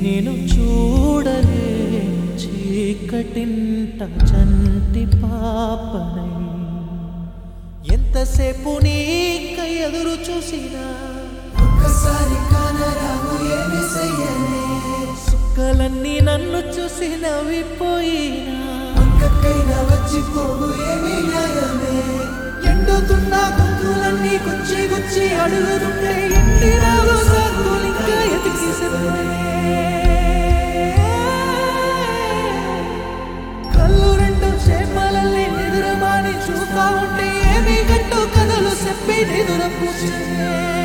నేను చూడలే చీకటింట చంటి పాపనై ఎంతసేపు నీక ఎదురు చూసినా ఒక్కసారి కానరావు ఏమి చెయ్యలే సుక్కలన్నీ నన్ను చూసి నవ్విపోయినా పక్కకైనా వచ్చి పోగు ఏమి న్యాయమే ఎండుతున్న గొంతులన్నీ గుచ్చి గుచ్చి అడుగుతుంటే ఎండి రావు సాకులు ఇంకా ఎతికి కళ్ళు రెండు చేపలల్ని నిదురమాని చూస్తా ఉంటే ఏమి గట్టు కథలు చెప్పి నిదుర పూసే